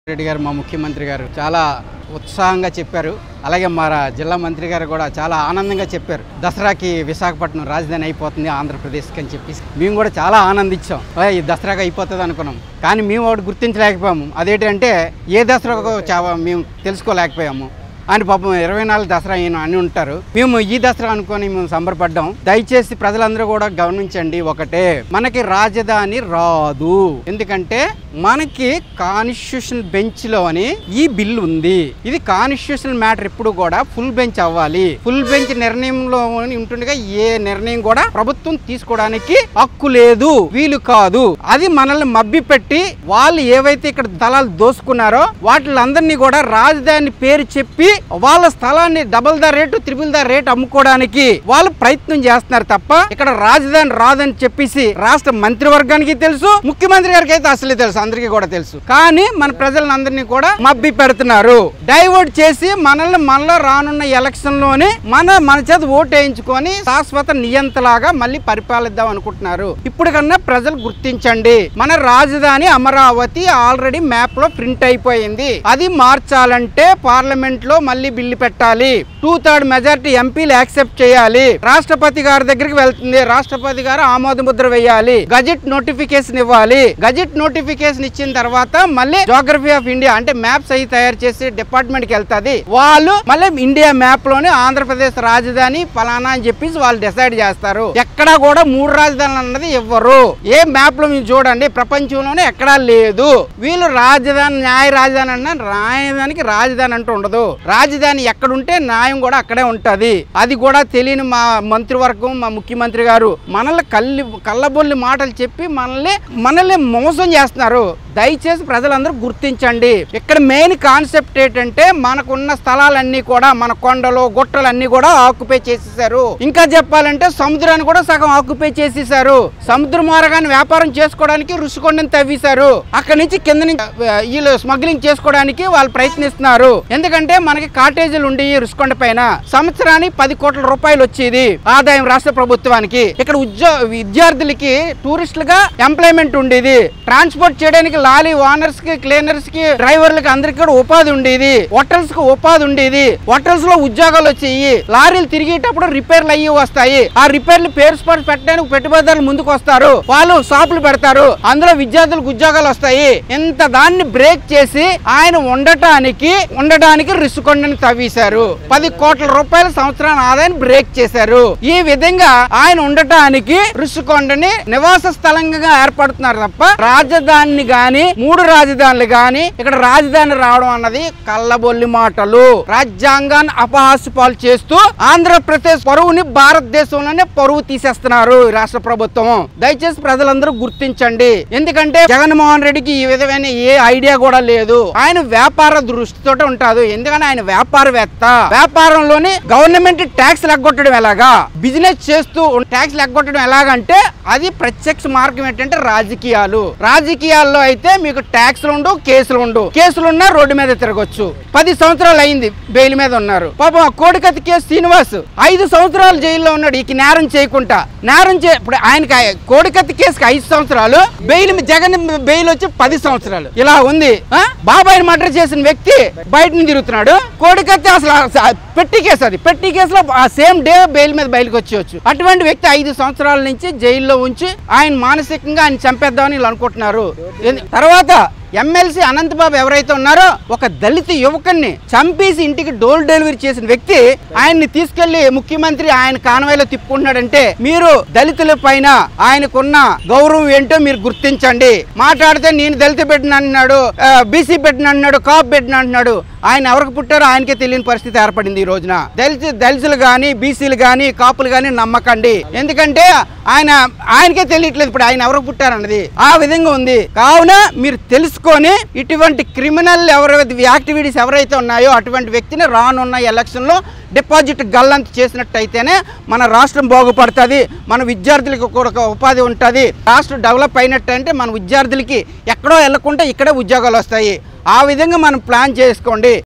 రెడ్డి గారు మా ముఖ్యమంత్రి గారు చాలా ఉత్సాహంగా చెప్పారు అలాగే మా రా- జిల్లా మంత్రి గారు కూడా చాలా ఆనందంగా చెప్పారు దసరాకి విశాఖపట్నం రాజధాని అయిపోతుంది ఆంధ్రప్రదేశ్కి అని చెప్పేసి మేము కూడా చాలా ఆనందించాం "ఆ, ఈ దసరాకి అయిపోతుంది అనుకున్నాం కానీ మేము ఒకటి గుర్తించలేకపోయాము అదేంటంటే ఏ దసరాకు చాలా మేము తెలుసుకోలేకపోయాము అని పాపం ఇరవై నాలుగు దసరా అయిన అని ఉంటారు మేము ఈ దసరా అనుకొని మేము సంబరపడ్డాం దయచేసి ప్రజలందరూ కూడా గమనించండి ఒకటే మనకి రాజధాని రాదు ఎందుకంటే మనకి కాన్స్టిట్యూషన్ బెంచ్ లోని ఈ బిల్ ఉంది ఇది కాన్స్టిట్యూషన్ మ్యాటర్ ఎప్పుడు కూడా ఫుల్ బెంచ్ అవ్వాలి ఫుల్ బెంచ్ నిర్ణయంలో ఉంటుండగా ఏ నిర్ణయం కూడా ప్రభుత్వం తీసుకోవడానికి హక్కు లేదు వీలు కాదు అది మనల్ని మబ్బి పెట్టి వాళ్ళు ఏవైతే ఇక్కడ స్థలాలు దోసుకున్నారో వాటిలందరినీ కూడా రాజధాని పేరు చెప్పి వాళ్ళ స్థలాన్ని double the rate triple the rate అమ్ముకోవడానికి వాళ్ళు ప్రయత్నం చేస్తున్నారు తప్ప ఇక్కడ రాజధాని రాదని చెప్పేసి రాష్ట్ర మంత్రివర్గానికి తెలుసు ముఖ్యమంత్రి గారికి అయితే అసలే తెలుసు అందరికీ కూడా తెలుసు కానీ మన ప్రజలందరినీ కూడా మబ్బి పెడుతున్నారు డైవర్ట్ చేసి మనల్ని మళ్ళా రానున్న ఎలక్షన్ లోనే మన మన చేత ఓటు వేయించుకొని శాశ్వత నియంతలాగా మళ్ళీ పరిపాలిద్దాం అనుకుంటున్నారు ఇప్పుడు కన్నా ప్రజలు గుర్తించండి మన రాజధాని అమరావతి ఆల్రెడీ మ్యాప్ లో ప్రింట్ అయిపోయింది అది మార్చాలంటే పార్లమెంట్ లో మళ్ళీ బిల్లు పెట్టాలి టూ థర్డ్ మెజారిటీ ఎంపీలు యాక్సెప్ట్ చేయాలి రాష్ట్రపతి గారి దగ్గరికి వెళ్తుంది రాష్ట్రపతి గారు ఆమోద ముద్ర వేయాలి గజెట్ నోటిఫికేషన్ ఇవ్వాలి గజెట్ నోటిఫికేషన్ ఇచ్చిన తర్వాత మళ్ళీ జోగ్రఫీ ఆఫ్ ఇండియా అంటే మ్యాప్స్ అవి తయారు చేసి డిపార్ట్మెంట్ కి వెళ్తాది వాళ్ళు మళ్ళీ ఇండియా మ్యాప్ లోనే ఆంధ్రప్రదేశ్ రాజధాని ఫలానా అని చెప్పేసి వాళ్ళు డిసైడ్ చేస్తారు ఎక్కడా కూడా మూడు రాజధానులు అన్నది ఇవ్వరు ఏ మ్యాప్ లో మీరు చూడండి ప్రపంచంలోనే ఎక్కడా లేదు వీళ్ళు రాజధాని న్యాయ రాజధాని అన్న రాజధానికి రాజధాని అంటూ ఉండదు రాజధాని ఎక్కడుంటే న్యాయం కూడా అక్కడే ఉంటది అది కూడా తెలియని మా మంత్రివర్గం మా ముఖ్యమంత్రి గారు మనల్ని కల్లి కళ్ళబొల్లి మాటలు చెప్పి మనల్ని మనల్ని మోసం చేస్తున్నారు దయచేసి ప్రజలందరూ గుర్తించండి ఇక్కడ మెయిన్ కాన్సెప్ట్ ఏంటంటే మనకున్న స్థలాలన్నీ కూడా మన కొండలు గుట్టలన్నీ కూడా ఆక్యుపై చేసేసారు ఇంకా చెప్పాలంటే సముద్రాన్ని కూడా సగం ఆక్యుపై చేసేసారు సముద్ర మార్గాన్ని వ్యాపారం చేసుకోవడానికి రుషికొండని తవ్వేశారు అక్కడి నుంచి కింద నుంచి ఆ, వీళ్ళు స్మగ్లింగ్ చేసుకోవడానికి వాళ్ళు ప్రయత్నిస్తున్నారు ఎందుకంటే మనకి కాటేజీలు ఉండి ఈ రుషికొండ పైన సంవత్సరానికి పది కోట్ల రూపాయలు వచ్చేది ఆదాయం రాష్ట్ర ప్రభుత్వానికి ఇక్కడ ఉద్యో విద్యార్థులకి టూరిస్టులుగా ఎంప్లాయ్మెంట్ ఉండేది ట్రాన్స్పోర్ట్ చేయడానికి లారీ ఓనర్స్ కి క్లీనర్స్ కి డ్రైవర్లకి అందరికి కూడా ఉపాధి ఉండేది హోటల్స్ కి ఉపాధి ఉండేది హోటల్స్ లో ఉద్యోగాలు వచ్చాయి లారీలు తిరిగేటప్పుడు రిపేర్లు అయ్యి వస్తాయి ఆ రిపేర్లు పేరు స్పాట్ పెట్టడానికి పెట్టుబడిదారులు ముందుకు వస్తారు వాళ్ళు షాపులు పెడతారు అందులో విద్యార్థులకు ఉద్యోగాలు వస్తాయి ఇంత దాన్ని బ్రేక్ చేసి ఆయన ఉండటానికి ఉండడానికి రిసుకొండని తవ్వేశారు పది కోట్ల రూపాయల సంవత్సరాన్ని ఆదాయాన్ని బ్రేక్ చేశారు ఈ విధంగా ఆయన ఉండటానికి రుషికొండని నివాస స్థలంగా ఏర్పడుతున్నారు తప్ప రాజధానిని గాని మూడు రాజధానులు గాని ఇక్కడ రాజధాని రావడం అన్నది కళ్ళబొల్లి మాటలు రాజ్యాంగాన్ని అపహాస్యపాలు చేస్తూ ఆంధ్రప్రదేశ్ పరువుని భారతదేశంలోనే పరువు తీసేస్తున్నారు ఈ రాష్ట్ర ప్రభుత్వం దయచేసి ప్రజలందరూ గుర్తించండి ఎందుకంటే జగన్మోహన్ రెడ్డికి ఈ విధమైన ఏ ఐడియా కూడా లేదు ఆయన వ్యాపార దృష్టితో ఉంటాడు ఎందుకంటే ఆయన వ్యాపారవేత్త వ్యాపారంలోని గవర్నమెంట్ ట్యాక్స్ లెగ్గొట్టడం ఎలాగా బిజినెస్ చేస్తూ ట్యాక్స్ లెగ్గొట్టడం ఎలాగంటే అది ప్రత్యక్ష మార్గం ఏంటంటే రాజకీయాలు రాజకీయాల్లో అయితే మీకు ట్యాక్స్లు ఉండు కేసులు ఉండు కేసులు ఉన్నా రోడ్డు మీద తిరగొచ్చు పది సంవత్సరాలు అయింది బెయిల్ మీద ఉన్నారు పాపం ఆ కోడికత్తి కేసు శ్రీనివాస్ ఐదు సంవత్సరాలు జైల్లో ఉన్నాడు ఈ నేరం చేయకుండా నేరం చే ఇప్పుడు ఆయనకి ఆ కోడికత్తి కేసుకి ఐదు సంవత్సరాలు బెయిల్ మీ- జగన్ బెయిల్ వచ్చి పది సంవత్సరాలు ఇలా ఉంది ఆ? బాబాయిని మర్డర్ చేసిన వ్యక్తి బయట నుంచి తిరుగుతున్నాడు కోడికత్తి అసలు ఆ- ఆ పెట్టి కేసు అది పెట్టి కేసులో ఆ సేమ్ డే బెయిల్ మీద బయటకు వచ్చేయచ్చు అటువంటి వ్యక్తి ఐదు సంవత్సరాల నుంచి జైల్లో ఉంచి ఆయన మానసికంగా ఆయన చంపేద్దామని వీళ్ళు అనుకుంటున్నారు ఎందు- తర్వాత ఎమ్మెల్సీ అనంతబాబు ఎవరైతే ఉన్నారో ఒక దళిత యువకుడిని చంపేసి ఇంటికి డోర్ డెలివరీ చేసిన వ్యక్తి ఆయన్ని తీసుకెళ్లి ముఖ్యమంత్రి ఆయన కాన్వాయ్లో తిప్పుకుంటున్నాడంటే మీరు దళితుల పైన ఆయనకున్న గౌరవం ఏంటో మీరు గుర్తించండి మాట్లాడితే నేను దళిత పెట్టిన అన్నాడు బీసీ పెట్టిన అన్నాడు కాప్ పెట్టిన అంటున్నాడు ఆయన ఎవరికి పుట్టారో ఆయనకే తెలియని పరిస్థితి ఏర్పడింది ఈ రోజున దళిత దళితులు కానీ బీసీలు కానీ కాపులు కానీ నమ్మకండి ఎందుకంటే ఆయన ఆయనకే తెలియట్లేదు ఇప్పుడు ఆయన ఎవరికి పుట్టారన్నది ఆ విధంగా ఉంది కావున మీరు తెలుసుకొని ఇటువంటి క్రిమినల్ ఎవరైతే యాక్టివిటీస్ ఎవరైతే ఉన్నాయో అటువంటి వ్యక్తిని రానున్న ఎలక్షన్లో డిపాజిట్ గల్లంత చేసినట్టయితేనే మన రాష్ట్రం బాగుపడుతుంది మన విద్యార్థులకు కూడా ఒక ఉపాధి ఉంటుంది రాష్ట్రం డెవలప్ అయినట్టు అంటే మన విద్యార్థులకి ఎక్కడో వెళ్ళకుండా ఇక్కడే ఉద్యోగాలు వస్తాయి ఆ విధంగా మనం ప్లాన్ చేసుకోండి